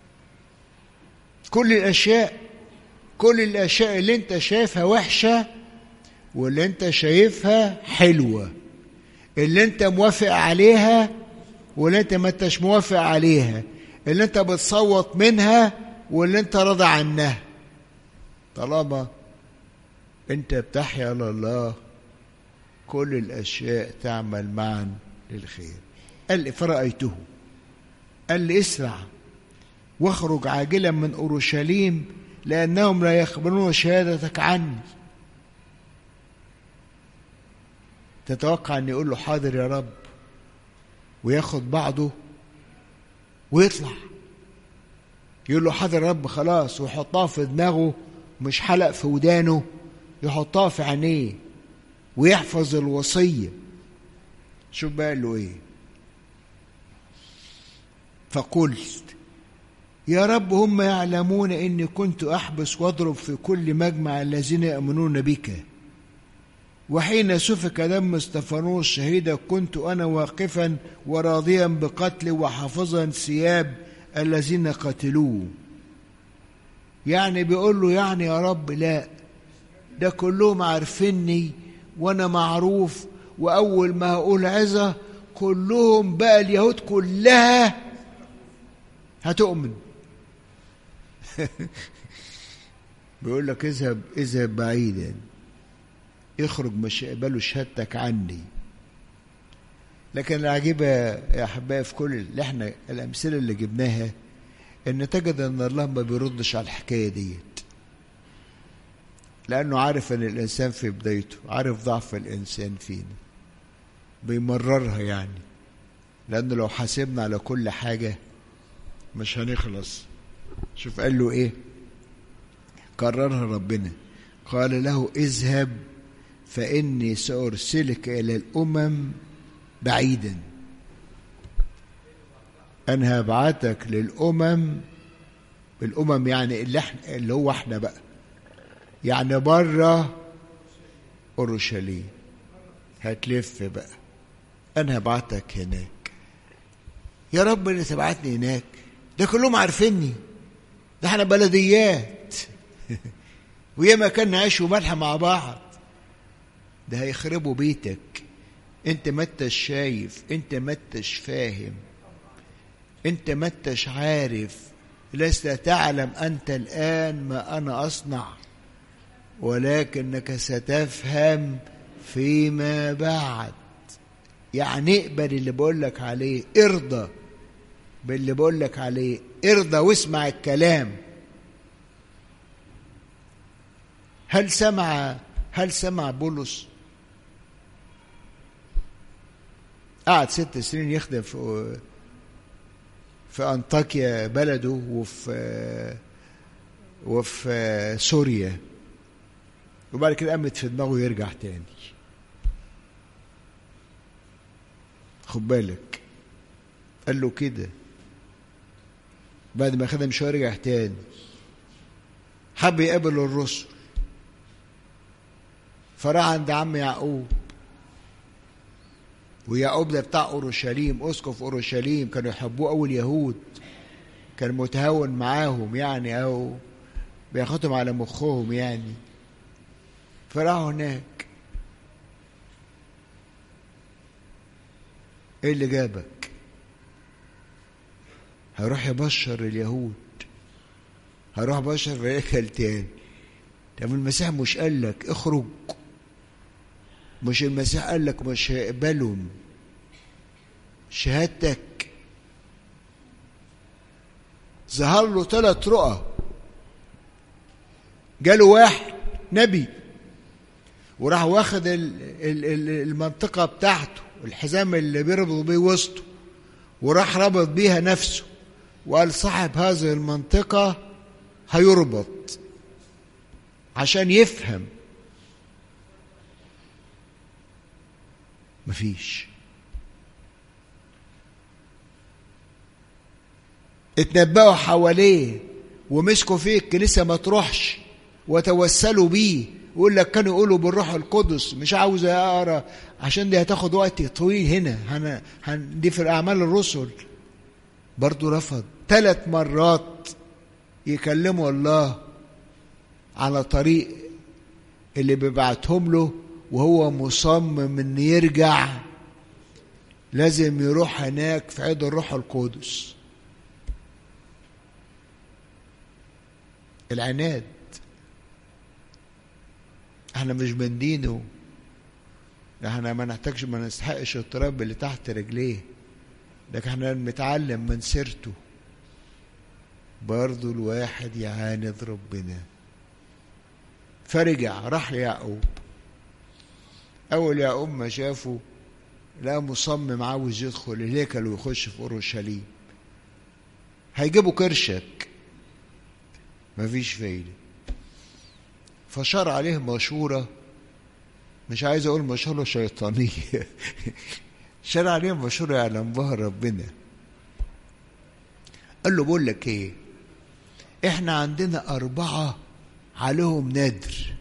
كل الأشياء كل الأشياء اللي أنت شايفها وحشة واللي أنت شايفها حلوة اللي أنت موافق عليها واللي أنت ما أنتش موافق عليها اللي أنت بتصوت منها واللي أنت راضي عنها طالما أنت بتحيا لله كل الأشياء تعمل معا للخير قال لي فرأيته قال لي اسرع واخرج عاجلا من أورشليم لأنهم لا يقبلون شهادتك عني تتوقع أن يقول له حاضر يا رب وياخد بعضه ويطلع يقول له حاضر يا رب خلاص ويحطها في دماغه مش حلق في ودانه يحطها في عينيه ويحفظ الوصية شوف بقى له ايه فقلت يا رب هم يعلمون اني كنت احبس واضرب في كل مجمع الذين يؤمنون بك وحين سفك دم استفانوس شهيدا كنت انا واقفا وراضيا بقتل وحافظا ثياب الذين قتلوه يعني بيقول له يعني يا رب لا ده كلهم عارفيني وانا معروف واول ما هقول عظه كلهم بقى اليهود كلها هتؤمن بيقول لك اذهب اذهب بعيدا اخرج مش يقبلوا شهادتك عني لكن العجيبة يا أحبائي في كل اللي احنا الأمثلة اللي جبناها إن تجد إن الله ما بيردش على الحكاية ديت لأنه عارف إن الإنسان في بدايته عارف ضعف الإنسان فينا بيمررها يعني لأنه لو حاسبنا على كل حاجة مش هنخلص شوف قال له إيه قررها ربنا قال له اذهب فإني سأرسلك إلى الأمم بعيدا أنا هبعتك للأمم الأمم يعني اللي, احنا اللي هو احنا بقى يعني بره أورشليم هتلف بقى أنا هبعتك هناك يا رب اللي تبعتني هناك ده كلهم عارفيني ده احنا بلديات وياما كنا عيش وملح مع بعض ده هيخربوا بيتك انت ما انتش شايف انت ما انتش فاهم انت ما انتش عارف لست تعلم انت الان ما انا اصنع ولكنك ستفهم فيما بعد يعني اقبل اللي بقول لك عليه ارضى باللي بقول لك عليه ارضى واسمع الكلام هل سمع هل سمع بولس قعد ست سنين يخدم في في انطاكيا بلده وفي وفي سوريا وبعد كده قامت في دماغه يرجع تاني خد بالك قال له كده بعد ما خدم شويه رجع تاني حب يقابل الرسل فراح عند عم يعقوب ويعقوب ده بتاع اورشليم اسقف اورشليم كانوا يحبوه قوي اليهود كان متهاون معاهم يعني او بياخدهم على مخهم يعني فراحوا هناك ايه اللي جابك هروح يبشر اليهود هروح بشر في هيكل تاني طب المسيح مش قال لك اخرج مش المسيح قال لك مش هيقبلهم شهادتك ظهر له ثلاث رؤى جاله واحد نبي وراح واخد المنطقة بتاعته الحزام اللي بيربط بيه وسطه وراح ربط بيها نفسه وقال صاحب هذه المنطقة هيربط عشان يفهم مفيش اتنبأوا حواليه ومسكوا فيه الكنيسة ما تروحش وتوسلوا بيه يقول لك كانوا يقولوا بالروح القدس مش عاوز اقرا عشان دي هتاخد وقت طويل هنا هن... هن... دي في اعمال الرسل برضه رفض ثلاث مرات يكلموا الله على طريق اللي بيبعتهم له وهو مصمم ان يرجع لازم يروح هناك في عيد الروح القدس العناد احنا مش بندينه احنا ما نحتاجش ما نستحقش التراب اللي تحت رجليه لكن احنا بنتعلم من سيرته برضه الواحد يعاند ربنا فرجع راح ليعقوب اول يعقوب ما شافه لا مصمم عاوز يدخل الهيكل ويخش في اورشليم هيجيبوا كرشك مفيش فايده فشار عليه مشورة مش عايز أقول مشورة شيطانية شار عليه مشورة يعلم بها ربنا قال له بقول لك إيه إحنا عندنا أربعة عليهم ندر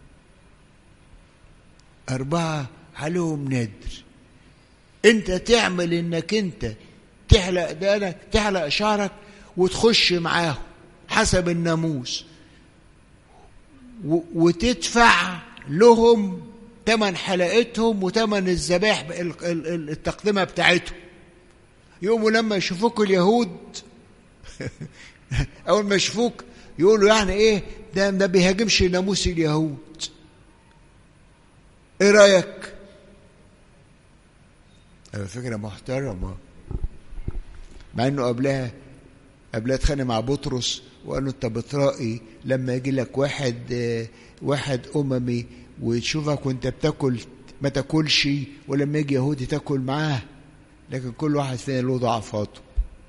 أربعة عليهم ندر أنت تعمل إنك أنت تحلق دانك تحلق شعرك وتخش معاهم حسب الناموس وتدفع لهم تمن حلقتهم وتمن الذبائح التقدمه بتاعتهم يقوموا لما يشوفوك اليهود اول ما يشوفوك يقولوا يعني ايه ده ده بيهاجمش ناموس اليهود ايه رايك على فكرة محترمة مع انه قبلها قبلها اتخانق مع بطرس وقال له انت بترائي لما يجي لك واحد واحد اممي ويشوفك وانت بتاكل ما تاكلش ولما يجي يهودي تاكل معاه لكن كل واحد فينا له ضعفاته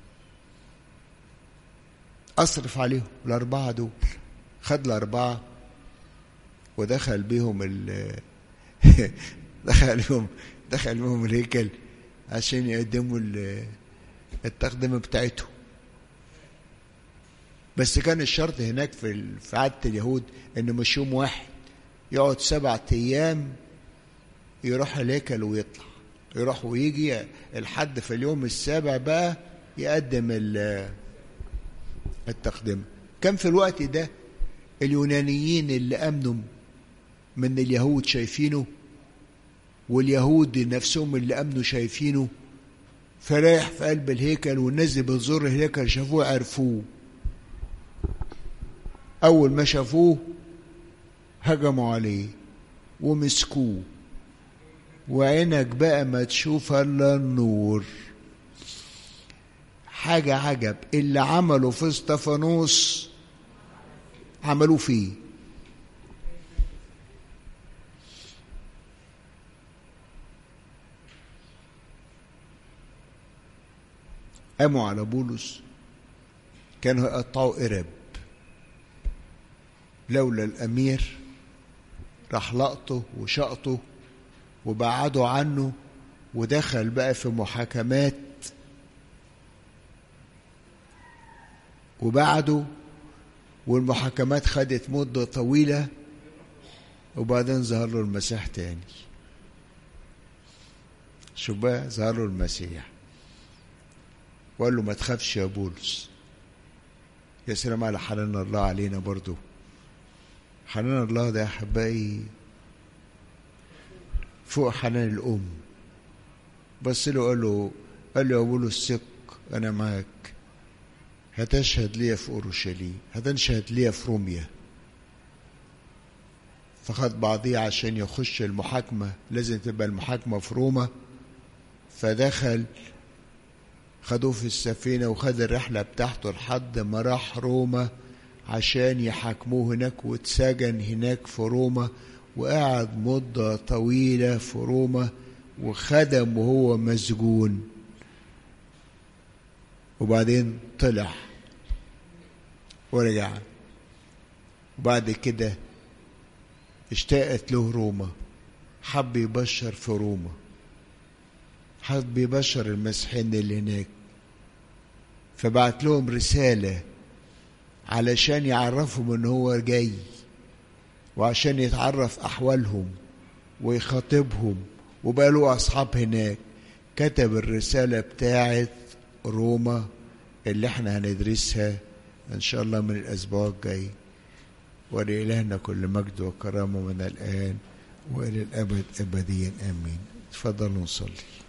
اصرف عليهم الاربعه دول خد الاربعه ودخل بيهم ال دخل بيهم دخل بيهم الهيكل عشان يقدموا التقدمه بتاعتهم بس كان الشرط هناك في في عاده اليهود انه مش يوم واحد يقعد سبعة ايام يروح الهيكل ويطلع يروح ويجي الحد في اليوم السابع بقى يقدم التقدمه كان في الوقت ده اليونانيين اللي امنوا من اليهود شايفينه واليهود نفسهم اللي امنوا شايفينه فرايح في قلب الهيكل والناس اللي بتزور الهيكل شافوه عرفوه اول ما شافوه هجموا عليه ومسكوه وعينك بقى ما تشوف الا النور حاجة عجب اللي عملوا في استفانوس عملوه فيه قاموا على بولس كانوا يقطعوا قرب لولا الأمير راح لقطه وشقطه وبعدوا عنه ودخل بقى في محاكمات وبعده والمحاكمات خدت مدة طويلة وبعدين ظهر له المسيح تاني شو بقى ظهر له المسيح وقال له ما تخافش يا بولس يا سلام على حنان الله علينا برضو حنان الله ده يا احبائي فوق حنان الام بص له قال له قال له يا بولس ثق انا معاك هتشهد لي في اورشليم هتنشهد لي في روميا فخد بعضيه عشان يخش المحاكمة لازم تبقى المحاكمة في روما فدخل خدوه في السفينة وخد الرحلة بتاعته لحد ما راح روما عشان يحاكموه هناك واتسجن هناك في روما وقعد مدة طويلة في روما وخدم وهو مسجون وبعدين طلع ورجع وبعد كده اشتاقت له روما حب يبشر في روما حب يبشر المسيحيين اللي هناك فبعت لهم رسالة علشان يعرفهم ان هو جاي وعشان يتعرف احوالهم ويخاطبهم وبقى له اصحاب هناك كتب الرسالة بتاعت روما اللي احنا هندرسها ان شاء الله من الاسبوع الجاي ولإلهنا كل مجد وكرامة من الآن وإلى الأبد أبديا آمين تفضلوا نصلي